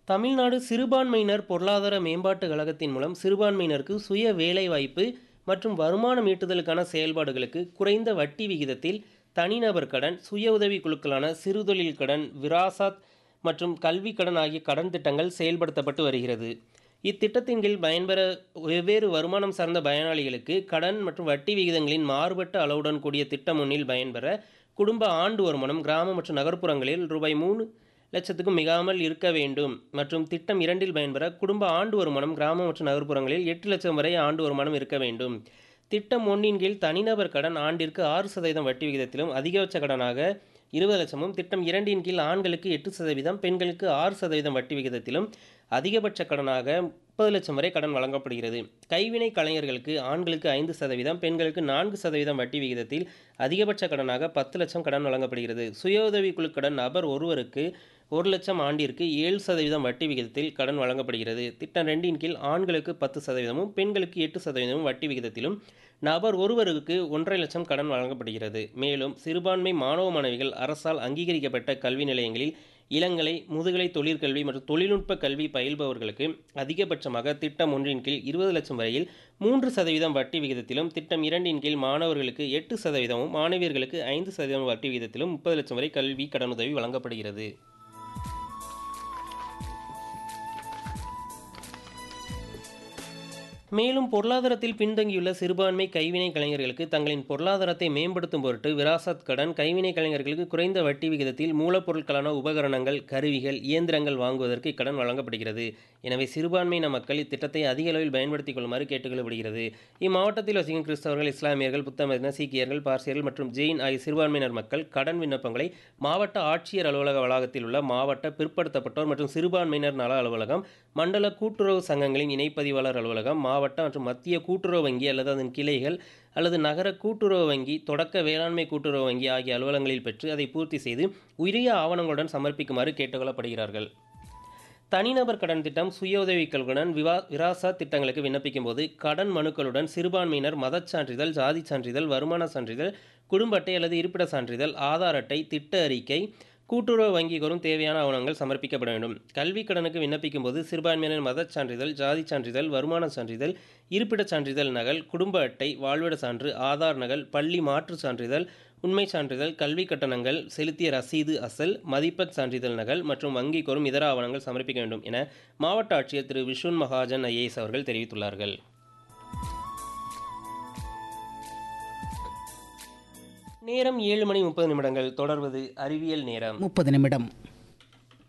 தமிழ்நாடு சிறுபான்மையினர் பொருளாதார மேம்பாட்டு கழகத்தின் மூலம் சிறுபான்மையினருக்கு சுய வேலைவாய்ப்பு மற்றும் வருமானம் ஈட்டுதலுக்கான செயல்பாடுகளுக்கு குறைந்த வட்டி விகிதத்தில் தனிநபர் கடன் சுய உதவி குழுக்களான சிறுதொழில் கடன் விராசாத் மற்றும் கல்வி கடன் ஆகிய கடன் திட்டங்கள் செயல்படுத்தப்பட்டு வருகிறது இத்திட்டத்தின் கீழ் பயன்பெற வெவ்வேறு வருமானம் சார்ந்த பயனாளிகளுக்கு கடன் மற்றும் வட்டி விகிதங்களின் மாறுபட்ட அளவுடன் கூடிய திட்டம் ஒன்றில் பயன்பெற குடும்ப ஆண்டு வருமானம் கிராம மற்றும் நகர்ப்புறங்களில் ரூபாய் மூணு லட்சத்துக்கும் மிகாமல் இருக்க வேண்டும் மற்றும் திட்டம் இரண்டில் பயன்பெற குடும்ப ஆண்டு வருமானம் கிராம மற்றும் நகர்ப்புறங்களில் எட்டு லட்சம் வரை ஆண்டு வருமானம் இருக்க வேண்டும் திட்டம் ஒன்றின் கீழ் தனிநபர் கடன் ஆண்டிற்கு ஆறு சதவீதம் வட்டி விகிதத்திலும் அதிகபட்ச கடனாக இருபது லட்சமும் திட்டம் இரண்டின் கீழ் ஆண்களுக்கு எட்டு சதவீதம் பெண்களுக்கு ஆறு சதவீதம் வட்டி விகிதத்திலும் அதிகபட்ச கடனாக முப்பது லட்சம் வரை கடன் வழங்கப்படுகிறது கைவினை கலைஞர்களுக்கு ஆண்களுக்கு ஐந்து சதவீதம் பெண்களுக்கு நான்கு சதவீதம் வட்டி விகிதத்தில் அதிகபட்ச கடனாக பத்து லட்சம் கடன் வழங்கப்படுகிறது சுய உதவிக்குழு கடன் நபர் ஒருவருக்கு ஒரு லட்சம் ஆண்டிற்கு ஏழு சதவீதம் வட்டி விகிதத்தில் கடன் வழங்கப்படுகிறது திட்டம் ரெண்டின் கீழ் ஆண்களுக்கு பத்து சதவீதமும் பெண்களுக்கு எட்டு சதவீதமும் வட்டி விகிதத்திலும் நபர் ஒருவருக்கு ஒன்றரை லட்சம் கடன் வழங்கப்படுகிறது மேலும் சிறுபான்மை மாணவ மாணவிகள் அரசால் அங்கீகரிக்கப்பட்ட கல்வி நிலையங்களில் இளங்கலை முதுகலை தொழிற்கல்வி மற்றும் தொழில்நுட்ப கல்வி பயில்பவர்களுக்கு அதிகபட்சமாக திட்டம் ஒன்றின் கீழ் இருபது லட்சம் வரையில் மூன்று சதவீதம் வட்டி விகிதத்திலும் திட்டம் இரண்டின் கீழ் மாணவர்களுக்கு எட்டு சதவீதமும் மாணவியர்களுக்கு ஐந்து சதவீதம் வட்டி விகிதத்திலும் முப்பது லட்சம் வரை கல்வி கடனுதவி வழங்கப்படுகிறது மேலும் பொருளாதாரத்தில் பின்தங்கியுள்ள சிறுபான்மை கைவினை கலைஞர்களுக்கு தங்களின் பொருளாதாரத்தை மேம்படுத்தும் பொருட்டு விராசத் கடன் கைவினை கலைஞர்களுக்கு குறைந்த வட்டி விகிதத்தில் மூலப்பொருட்களான உபகரணங்கள் கருவிகள் இயந்திரங்கள் வாங்குவதற்கு இக்கடன் வழங்கப்படுகிறது எனவே சிறுபான்மையின மக்கள் இத்திட்டத்தை அதிக அளவில் பயன்படுத்திக் கொள்ளுமாறு கேட்டுக்கொள்ளப்படுகிறது இம்மாவட்டத்தில் வசிக்கும் கிறிஸ்தவர்கள் இஸ்லாமியர்கள் புத்தமதியினர் சீக்கியர்கள் பார்சியர்கள் மற்றும் ஜெயின் ஆகிய சிறுபான்மையினர் மக்கள் கடன் விண்ணப்பங்களை மாவட்ட ஆட்சியர் அலுவலக வளாகத்தில் உள்ள மாவட்ட பிற்படுத்தப்பட்டோர் மற்றும் சிறுபான்மையினர் நல அலுவலகம் மண்டல கூட்டுறவு சங்கங்களின் இணைப்பதிவாளர் அலுவலகம் மாவட்ட மற்றும் மத்திய கூட்டுறவு வங்கி அல்லது அதன் கிளைகள் அல்லது நகர கூட்டுறவு வங்கி தொடக்க வேளாண்மை கூட்டுறவு வங்கி ஆகிய அலுவலகங்களில் பெற்று அதை பூர்த்தி செய்து உரிய ஆவணங்களுடன் சமர்ப்பிக்குமாறு கேட்டுக்கொள்ளப்படுகிறார்கள் தனிநபர் கடன் திட்டம் சுய உதவிகளுடன் விவா விராசா திட்டங்களுக்கு விண்ணப்பிக்கும் போது கடன் மனுக்களுடன் சிறுபான்மையினர் மதச் சான்றிதழ் ஜாதி சான்றிதழ் வருமான சான்றிதழ் குடும்ப அட்டை அல்லது இருப்பிட சான்றிதழ் ஆதார் அட்டை திட்ட அறிக்கை கூட்டுறவு வங்கி கோரும் தேவையான ஆவணங்கள் சமர்ப்பிக்கப்பட வேண்டும் கல்வி கடனுக்கு விண்ணப்பிக்கும் போது சிறுபான்மையினர் மதச் சான்றிதழ் ஜாதி சான்றிதழ் வருமான சான்றிதழ் இருப்பிடச் சான்றிதழ் நகல் குடும்ப அட்டை வாழ்விட சான்று ஆதார் நகல் பள்ளி மாற்று சான்றிதழ் உண்மை சான்றிதழ் கல்வி கட்டணங்கள் செலுத்திய ரசீது அசல் மதிப்பெண் சான்றிதழ் நகல் மற்றும் வங்கி கோரும் இதர ஆவணங்கள் சமர்ப்பிக்க வேண்டும் என மாவட்ட ஆட்சியர் திரு விஷ்ணுன் மகாஜன் ஐஏஎஸ் அவர்கள் தெரிவித்துள்ளார்கள் நேரம் ஏழு மணி முப்பது நிமிடங்கள் தொடர்வது அறிவியல் நேரம் முப்பது நிமிடம்